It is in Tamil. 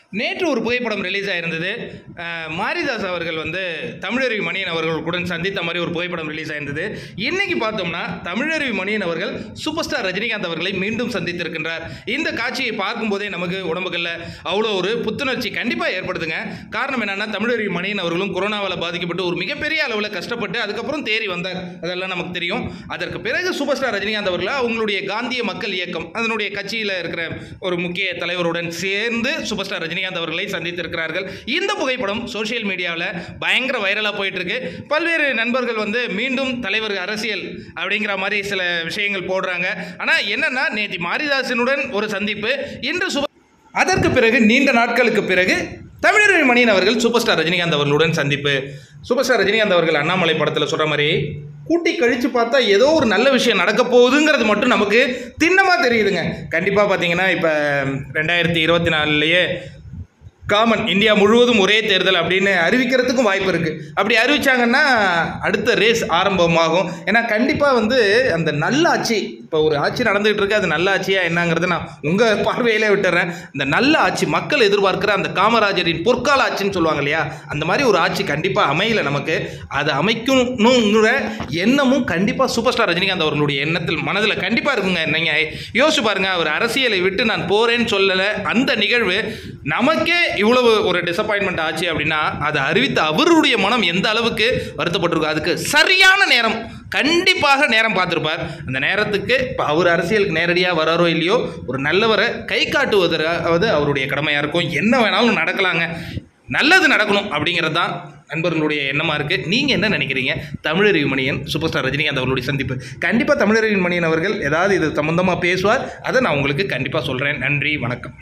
நேற்று ஒரு புகைப்படம் ரிலீஸ் ஆயிருந்தது அஹ், மாரிதாஸ் அவர்கள் வந்து தமிழருவி மணியன் அவர்களுடன் சந்தித்த மாதிரி ஒரு புகைப்படம் ரிலீஸ் ஆயிருந்தது இன்னைக்கு பார்த்தோம்னா தமிழருவி மணியன் அவர்கள் சூப்பர் ஸ்டார் ரஜினிகாந்த் அவர்களை மீண்டும் சந்தித்திருக்கின்றார் இந்த காட்சியை பார்க்கும்போதே நமக்கு உடம்புகளில் அவ்வளோ ஒரு புத்துணர்ச்சி கண்டிப்பாக ஏற்படுத்துங்க காரணம் என்னன்னா தமிழருவி மணியன் அவர்களும் கொரோனாவால் பாதிக்கப்பட்டு ஒரு மிகப்பெரிய அளவில் கஷ்டப்பட்டு அதுக்கப்புறம் தேறி வந்தார் அதெல்லாம் நமக்கு தெரியும் அதற்கு பிறகு சூப்பர் ஸ்டார் ரஜினிகாந்த் அவர்கள் அவங்களுடைய காந்திய மக்கள் இயக்கம் அதனுடைய கட்சியில் இருக்கிற ஒரு முக்கிய தலைவருடன் சேர்ந்து சூப்பர் ஸ்டார் ரஜினிகாந்த் அவர்களை சந்தித்திருக்கிறார்கள் இந்த புகைப்படம் சோஷியல் மீடியாவில் பயங்கர வைரலாக போயிட்டு இருக்கு பல்வேறு நண்பர்கள் வந்து மீண்டும் தலைவர் அரசியல் அப்படிங்கிற மாதிரி சில விஷயங்கள் போடுறாங்க ஆனால் என்னன்னா நேத்தி மாரிதாசனுடன் ஒரு சந்திப்பு இன்று சுப அதற்கு பிறகு நீண்ட நாட்களுக்கு பிறகு தமிழர் மணியன் அவர்கள் சூப்பர் ஸ்டார் ரஜினிகாந்த் அவர்களுடன் சந்திப்பு சூப்பர் ஸ்டார் ரஜினிகாந்த் அவர்கள் அண்ணாமலை படத்தில் சொல்கிற மாதிரி கூட்டி கழித்து பார்த்தா ஏதோ ஒரு நல்ல விஷயம் நடக்க போகுதுங்கிறது மட்டும் நமக்கு திண்ணமாக தெரியுதுங்க கண்டிப்பாக பார்த்தீங்கன்னா இப்போ ரெண்டாயிரத்தி இருபத்தி நாலுலேயே காமன் இந்தியா முழுவதும் ஒரே தேர்தல் அப்படின்னு அறிவிக்கிறதுக்கும் வாய்ப்பு இருக்குது அப்படி அறிவிச்சாங்கன்னா அடுத்த ரேஸ் ஆரம்பமாகும் ஏன்னா கண்டிப்பாக வந்து அந்த நல்ல ஆட்சி இப்போ ஒரு ஆட்சி நடந்துகிட்டு இருக்கு அது நல்ல ஆட்சியா என்னங்கிறத நான் உங்கள் பார்வையிலே விட்டுறேன் இந்த நல்ல ஆட்சி மக்கள் எதிர்பார்க்கிற அந்த காமராஜரின் பொற்கால ஆட்சின்னு சொல்லுவாங்க இல்லையா அந்த மாதிரி ஒரு ஆட்சி கண்டிப்பாக அமையல நமக்கு அது அமைக்கணுங்கிற எண்ணமும் கண்டிப்பாக சூப்பர் ஸ்டார் ரஜினிகாந்த் அவர்களுடைய எண்ணத்தில் மனதில் கண்டிப்பாக இருக்குங்க நீங்கள் யோசிச்சு பாருங்க அவர் அரசியலை விட்டு நான் போகிறேன்னு சொல்லலை அந்த நிகழ்வு நமக்கே இவ்வளவு ஒரு டிசப்பாயின்மெண்ட் ஆச்சு அப்படின்னா அதை அறிவித்த அவருடைய மனம் எந்த அளவுக்கு வருத்தப்பட்டிருக்கும் அதுக்கு சரியான நேரம் கண்டிப்பாக நேரம் பார்த்துருப்பார் அந்த நேரத்துக்கு இப்போ அவர் அரசியலுக்கு நேரடியாக வராரோ இல்லையோ ஒரு நல்லவரை கை காட்டுவதாவது அவருடைய கடமையாக இருக்கும் என்ன வேணாலும் நடக்கலாங்க நல்லது நடக்கணும் அப்படிங்கிறது தான் நண்பர்களுடைய எண்ணமாக இருக்குது நீங்கள் என்ன நினைக்கிறீங்க தமிழறிவு மணியன் சூப்பர் ஸ்டார் ரஜினிகாந்த் அவர்களுடைய சந்திப்பு கண்டிப்பாக தமிழறிவு மணியன் அவர்கள் ஏதாவது இது சம்மந்தமாக பேசுவார் அதை நான் உங்களுக்கு கண்டிப்பாக சொல்கிறேன் நன்றி வணக்கம்